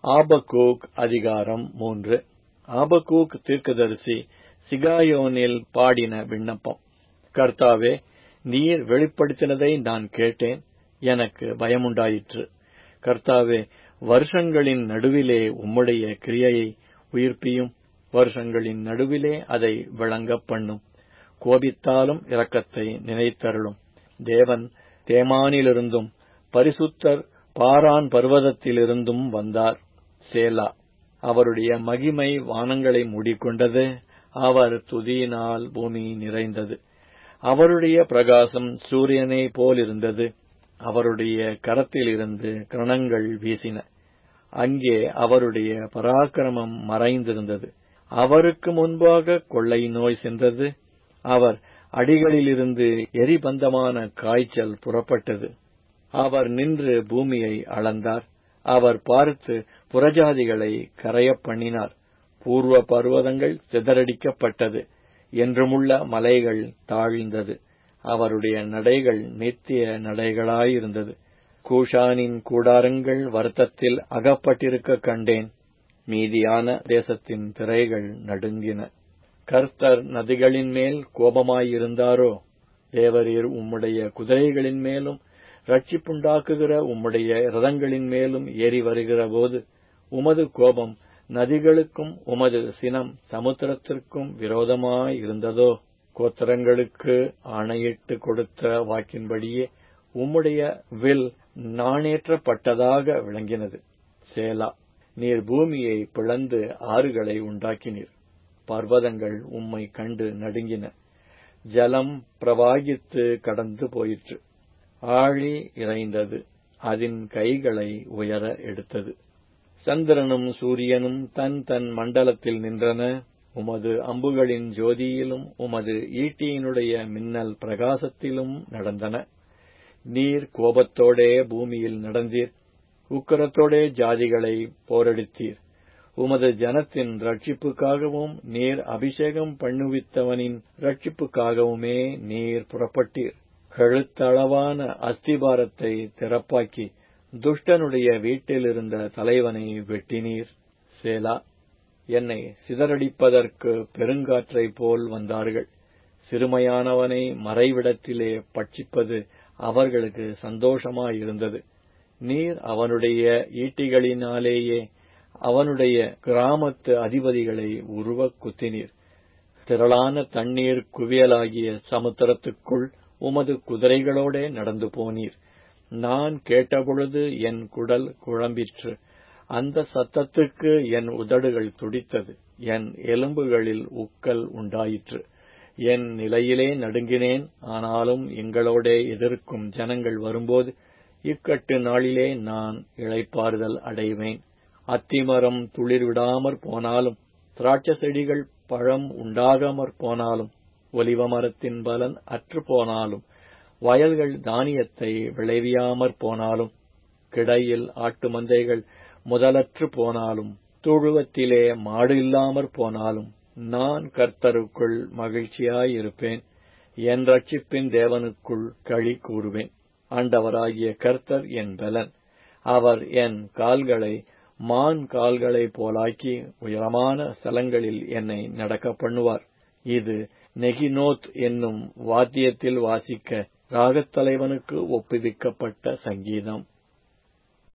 ஆபக்கூக் அதிகாரம் மூன்று ஆபக்கூக் தீர்க்கதரிசி சிகாயோனில் பாடின விண்ணப்பம் கர்த்தாவே நீர் வெளிப்படுத்தினதை நான் கேட்டேன் எனக்கு பயமுண்டாயிற்று கர்த்தாவே வருஷங்களின் நடுவிலே உம்முடைய கிரியையை உயிர்ப்பியும் வருஷங்களின் நடுவிலே அதை விளங்கப் பண்ணும் கோபித்தாலும் இரக்கத்தை நினைத்தருளும் தேவன் தேமானிலிருந்தும் பரிசுத்தர் பாரான் பர்வதத்திலிருந்தும் வந்தார் சேலா அவருடைய மகிமை வானங்களை மூடிக்கொண்டது அவர் துதியினால் பூமி நிறைந்தது அவருடைய பிரகாசம் சூரியனை போலிருந்தது அவருடைய கரத்திலிருந்து கிரணங்கள் வீசின அங்கே அவருடைய பராக்கிரமம் மறைந்திருந்தது அவருக்கு முன்பாக கொள்ளை நோய் சென்றது அவர் அடிகளிலிருந்து எரிபந்தமான காய்ச்சல் புறப்பட்டது அவர் நின்று பூமியை அளந்தார் அவர் பார்த்து புறஜாதிகளை கரையப் பண்ணினார் பூர்வ பர்வதங்கள் சிதறடிக்கப்பட்டது என்றுமுள்ள மலைகள் தாழ்ந்தது அவருடைய நடைகள் நித்திய நடைகளாயிருந்தது கூஷானின் கூடாரங்கள் வருத்தத்தில் அகப்பட்டிருக்க கண்டேன் மீதியான தேசத்தின் திரைகள் நடுங்கின கர்த்தர் நதிகளின் மேல் கோபமாயிருந்தாரோ தேவரீர் உம்முடைய குதிரைகளின் மேலும் ரட்சிப்புண்டாக்குகிற உம்முடைய ரதங்களின் மேலும் ஏறி வருகிற போது உமது கோபம் நதிகளுக்கும் உமது சினம் சமுத்திரத்திற்கும் விரோதமாயிருந்ததோ கோத்திரங்களுக்கு ஆணையிட்டு கொடுத்த வாக்கின்படியே உம்முடைய வில் நாணேற்றப்பட்டதாக விளங்கினது சேலா நீர் பூமியை பிளந்து ஆறுகளை உண்டாக்கினீர் பர்வதங்கள் உம்மை கண்டு நடுங்கின ஜலம் பிரவாகித்து கடந்து போயிற்று ஆழி இறைந்தது அதன் கைகளை உயர எடுத்தது சந்திரனும் சூரியனும் தன் தன் மண்டலத்தில் நின்றன உமது அம்புகளின் ஜோதியிலும் உமது ஈட்டியினுடைய மின்னல் பிரகாசத்திலும் நடந்தன நீர் கோபத்தோடே பூமியில் நடந்தீர் உக்கரத்தோடே ஜாதிகளை போரடித்தீர் உமது ஜனத்தின் ரட்சிப்புக்காகவும் நீர் அபிஷேகம் பண்ணுவித்தவனின் ரட்சிப்புக்காகவுமே நீர் புறப்பட்டீர் கழுத்தளவான அஸ்திபாரத்தை திறப்பாக்கி துஷ்டனுடைய வீட்டிலிருந்த தலைவனை வெட்டினீர் சேலா என்னை சிதறடிப்பதற்கு பெருங்காற்றைப் போல் வந்தார்கள் சிறுமையானவனை மறைவிடத்திலே பட்சிப்பது அவர்களுக்கு சந்தோஷமாயிருந்தது நீர் அவனுடைய ஈட்டிகளினாலேயே அவனுடைய கிராமத்து அதிபதிகளை உருவக் குத்தினீர் திரளான தண்ணீர் குவியலாகிய சமுத்திரத்துக்குள் உமது குதிரைகளோடே நடந்து போனீர் நான் கேட்டபொழுது என் குடல் குழம்பிற்று அந்த சத்தத்துக்கு என் உதடுகள் துடித்தது என் எலும்புகளில் உக்கல் உண்டாயிற்று என் நிலையிலே நடுங்கினேன் ஆனாலும் எங்களோடே எதிர்க்கும் ஜனங்கள் வரும்போது இக்கட்டு நாளிலே நான் இளைப்பாறுதல் அடைவேன் அத்திமரம் துளிர் விடாமற் போனாலும் திராட்ச செடிகள் பழம் உண்டாகாமற் போனாலும் ஒலிவ மரத்தின் பலன் அற்று போனாலும் வயல்கள் தானியத்தை விளைவியாமற் போனாலும் கிடையில் ஆட்டு மந்தைகள் முதலற்று போனாலும் தொழுவத்திலே மாடு இல்லாமற் போனாலும் நான் கர்த்தருக்குள் மகிழ்ச்சியாயிருப்பேன் என் ரட்சிப்பின் தேவனுக்குள் களி கூறுவேன் ஆண்டவராகிய கர்த்தர் என் பலன் அவர் என் கால்களை மான் கால்களைப் போலாக்கி உயரமான ஸ்தலங்களில் என்னை நடக்க பண்ணுவார் இது நெகினோத் என்னும் வாத்தியத்தில் வாசிக்க ராகத்தலைவனுக்கு ஒப்புவிக்கப்பட்ட சங்கீதம்